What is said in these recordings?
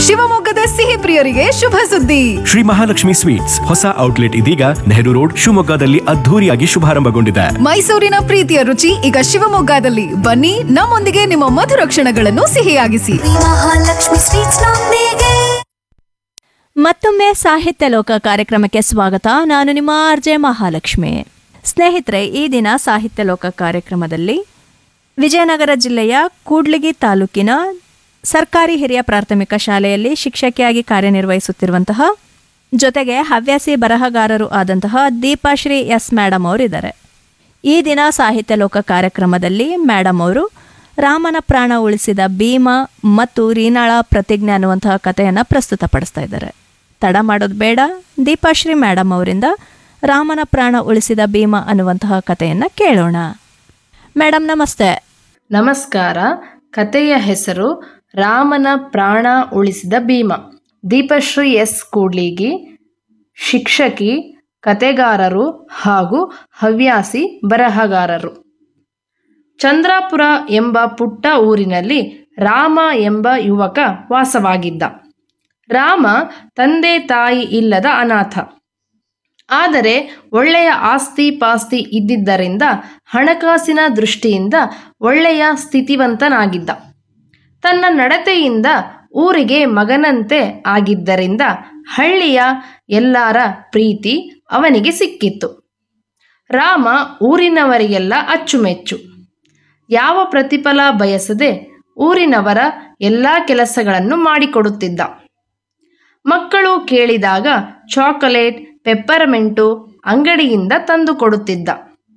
ಶಿವಮೊಗ್ಗದ ಸಿಹಿ ಪ್ರಿಯರಿಗೆ ಶುಭ ಸುದ್ದಿ ಶ್ರೀ ಮಹಾಲಕ್ಷ್ಮಿ ಸ್ವೀಟ್ಸ್ ಹೊಸ ಔಟ್ಲೆಟ್ ಇದೀಗ ನೆಹರು ರೋಡ್ ಶಿವಮೊಗ್ಗದಲ್ಲಿ ಅದ್ಧೂರಿಯಾಗಿ ಶುಭಾರಂಭಗೊಂಡಿದೆ ಮೈಸೂರಿನ ಪ್ರೀತಿಯ ರುಚಿ ಈಗ ಶಿವಮೊಗ್ಗದಲ್ಲಿ ಬನ್ನಿ ನಮ್ಮೊಂದಿಗೆ ನಿಮ್ಮ ಮಧುರ ಕ್ಷಣಗಳನ್ನು ಸಿಹಿಯಾಗಿಸಿ ಮಹಾಲಕ್ಷ್ಮಿ ಸ್ವೀಟ್ಸ್ ನೊಂದಿಗೆ ಮತ್ತೊಮ್ಮೆ ಸಾಹಿತ್ಯ ಲೋಕ ಕಾರ್ಯಕ್ರಮಕ್ಕೆ ಸ್ವಾಗತ ನಾನು ನಿಮ್ಮ ಆರ್ ಜೆ ಮಹಾಲಕ್ಷ್ಮಿ ಸ್ನೇಹಿತರೆ ಈ ದಿನ ಸಾಹಿತ್ಯ ಲೋಕ ಕಾರ್ಯಕ್ರಮದಲ್ಲಿ ವಿಜಯನಗರ ಜಿಲ್ಲೆಯ ಕೂಡ್ಲಿಗಿ ತಾಲೂಕಿನ ಸರ್ಕಾರಿ ಹಿರಿಯ ಪ್ರಾಥಮಿಕ ಶಾಲೆಯಲ್ಲಿ ಶಿಕ್ಷಕಿಯಾಗಿ ಕಾರ್ಯನಿರ್ವಹಿಸುತ್ತಿರುವಂತಹ ಜೊತೆಗೆ ಹವ್ಯಾಸಿ ಬರಹಗಾರರು ಆದಂತಹ ದೀಪಾಶ್ರೀ ಎಸ್ ಮೇಡಮ್ ಅವರಿದ್ದಾರೆ ಈ ದಿನ ಸಾಹಿತ್ಯ ಲೋಕ ಕಾರ್ಯಕ್ರಮದಲ್ಲಿ ಮೇಡಮ್ ಅವರು ರಾಮನ ಪ್ರಾಣ ಉಳಿಸಿದ ಭೀಮ ಮತ್ತು ರೀನಾಳ ಪ್ರತಿಜ್ಞೆ ಅನ್ನುವಂತಹ ಕಥೆಯನ್ನು ಪ್ರಸ್ತುತಪಡಿಸ್ತಾ ಇದ್ದಾರೆ ತಡ ಮಾಡೋದು ಬೇಡ ದೀಪಾಶ್ರೀ ಮೇಡಮ್ ಅವರಿಂದ ರಾಮನ ಪ್ರಾಣ ಉಳಿಸಿದ ಭೀಮ ಅನ್ನುವಂತಹ ಕಥೆಯನ್ನು ಕೇಳೋಣ ಮೇಡಮ್ ನಮಸ್ತೆ ನಮಸ್ಕಾರ ಕಥೆಯ ಹೆಸರು ರಾಮನ ಪ್ರಾಣ ಉಳಿಸಿದ ಭೀಮ ದೀಪಶ್ರೀ ಎಸ್ ಕೂಡ್ಲಿಗಿ ಶಿಕ್ಷಕಿ ಕತೆಗಾರರು ಹಾಗೂ ಹವ್ಯಾಸಿ ಬರಹಗಾರರು ಚಂದ್ರಾಪುರ ಎಂಬ ಪುಟ್ಟ ಊರಿನಲ್ಲಿ ರಾಮ ಎಂಬ ಯುವಕ ವಾಸವಾಗಿದ್ದ ರಾಮ ತಂದೆ ತಾಯಿ ಇಲ್ಲದ ಅನಾಥ ಆದರೆ ಒಳ್ಳೆಯ ಆಸ್ತಿ ಪಾಸ್ತಿ ಇದ್ದಿದ್ದರಿಂದ ಹಣಕಾಸಿನ ದೃಷ್ಟಿಯಿಂದ ಒಳ್ಳೆಯ ಸ್ಥಿತಿವಂತನಾಗಿದ್ದ ತನ್ನ ನಡತೆಯಿಂದ ಊರಿಗೆ ಮಗನಂತೆ ಆಗಿದ್ದರಿಂದ ಹಳ್ಳಿಯ ಎಲ್ಲರ ಪ್ರೀತಿ ಅವನಿಗೆ ಸಿಕ್ಕಿತ್ತು ರಾಮ ಊರಿನವರಿಗೆಲ್ಲ ಅಚ್ಚುಮೆಚ್ಚು ಯಾವ ಪ್ರತಿಫಲ ಬಯಸದೆ ಊರಿನವರ ಎಲ್ಲ ಕೆಲಸಗಳನ್ನು ಮಾಡಿಕೊಡುತ್ತಿದ್ದ ಮಕ್ಕಳು ಕೇಳಿದಾಗ ಚಾಕೊಲೇಟ್ ಪೆಪ್ಪರಮೆಂಟು ಅಂಗಡಿಯಿಂದ ತಂದು ಕೊಡುತ್ತಿದ್ದ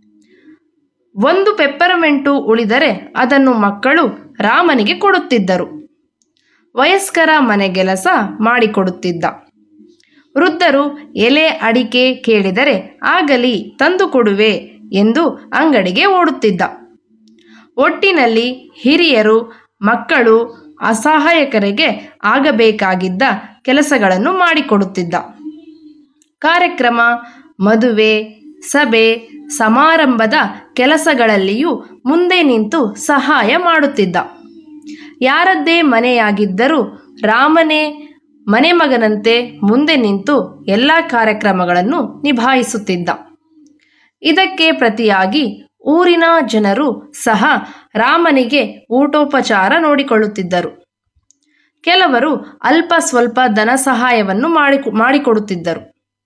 ಒಂದು ಪೆಪ್ಪರಮೆಂಟು ಉಳಿದರೆ ಅದನ್ನು ಮಕ್ಕಳು ರಾಮನಿಗೆ ಕೊಡುತ್ತಿದ್ದರು ವಯಸ್ಕರ ಮನೆಗೆಲಸ ಮಾಡಿಕೊಡುತ್ತಿದ್ದ ವೃದ್ಧರು ಎಲೆ ಅಡಿಕೆ ಕೇಳಿದರೆ ಆಗಲಿ ತಂದು ಕೊಡುವೆ ಎಂದು ಅಂಗಡಿಗೆ ಓಡುತ್ತಿದ್ದ ಒಟ್ಟಿನಲ್ಲಿ ಹಿರಿಯರು ಮಕ್ಕಳು ಅಸಹಾಯಕರಿಗೆ ಆಗಬೇಕಾಗಿದ್ದ ಕೆಲಸಗಳನ್ನು ಮಾಡಿಕೊಡುತ್ತಿದ್ದ ಕಾರ್ಯಕ್ರಮ ಮದುವೆ ಸಭೆ ಸಮಾರಂಭದ ಕೆಲಸಗಳಲ್ಲಿಯೂ ಮುಂದೆ ನಿಂತು ಸಹಾಯ ಮಾಡುತ್ತಿದ್ದ ಯಾರದ್ದೇ ಮನೆಯಾಗಿದ್ದರೂ ರಾಮನೇ ಮನೆ ಮಗನಂತೆ ಮುಂದೆ ನಿಂತು ಎಲ್ಲ ಕಾರ್ಯಕ್ರಮಗಳನ್ನು ನಿಭಾಯಿಸುತ್ತಿದ್ದ ಇದಕ್ಕೆ ಪ್ರತಿಯಾಗಿ ಊರಿನ ಜನರು ಸಹ ರಾಮನಿಗೆ ಊಟೋಪಚಾರ ನೋಡಿಕೊಳ್ಳುತ್ತಿದ್ದರು ಕೆಲವರು ಅಲ್ಪ ಸ್ವಲ್ಪ ಧನ ಸಹಾಯವನ್ನು ಮಾಡಿ ಮಾಡಿಕೊಡುತ್ತಿದ್ದರು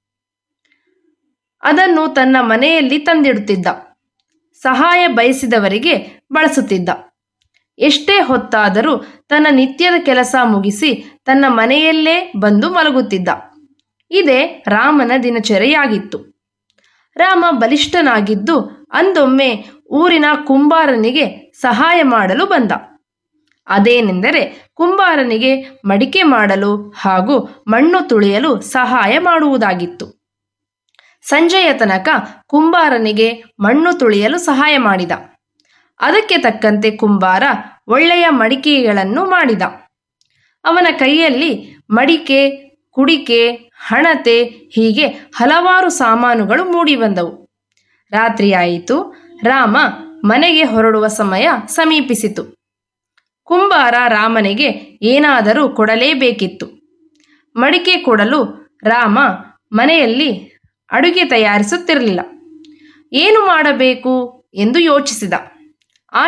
ಅದನ್ನು ತನ್ನ ಮನೆಯಲ್ಲಿ ತಂದಿಡುತ್ತಿದ್ದ ಸಹಾಯ ಬಯಸಿದವರಿಗೆ ಬಳಸುತ್ತಿದ್ದ ಎಷ್ಟೇ ಹೊತ್ತಾದರೂ ತನ್ನ ನಿತ್ಯದ ಕೆಲಸ ಮುಗಿಸಿ ತನ್ನ ಮನೆಯಲ್ಲೇ ಬಂದು ಮಲಗುತ್ತಿದ್ದ ಇದೇ ರಾಮನ ದಿನಚರಿಯಾಗಿತ್ತು ರಾಮ ಬಲಿಷ್ಠನಾಗಿದ್ದು ಅಂದೊಮ್ಮೆ ಊರಿನ ಕುಂಬಾರನಿಗೆ ಸಹಾಯ ಮಾಡಲು ಬಂದ ಅದೇನೆಂದರೆ ಕುಂಬಾರನಿಗೆ ಮಡಿಕೆ ಮಾಡಲು ಹಾಗೂ ಮಣ್ಣು ತುಳಿಯಲು ಸಹಾಯ ಮಾಡುವುದಾಗಿತ್ತು ಸಂಜೆಯ ತನಕ ಕುಂಬಾರನಿಗೆ ಮಣ್ಣು ತುಳಿಯಲು ಸಹಾಯ ಮಾಡಿದ ಅದಕ್ಕೆ ತಕ್ಕಂತೆ ಕುಂಬಾರ ಒಳ್ಳೆಯ ಮಡಿಕೆಗಳನ್ನು ಮಾಡಿದ ಅವನ ಕೈಯಲ್ಲಿ ಮಡಿಕೆ ಕುಡಿಕೆ ಹಣತೆ ಹೀಗೆ ಹಲವಾರು ಸಾಮಾನುಗಳು ಮೂಡಿಬಂದವು ರಾತ್ರಿಯಾಯಿತು ರಾಮ ಮನೆಗೆ ಹೊರಡುವ ಸಮಯ ಸಮೀಪಿಸಿತು ಕುಂಬಾರ ರಾಮನಿಗೆ ಏನಾದರೂ ಕೊಡಲೇಬೇಕಿತ್ತು ಮಡಿಕೆ ಕೊಡಲು ರಾಮ ಮನೆಯಲ್ಲಿ ಅಡುಗೆ ತಯಾರಿಸುತ್ತಿರಲಿಲ್ಲ ಏನು ಮಾಡಬೇಕು ಎಂದು ಯೋಚಿಸಿದ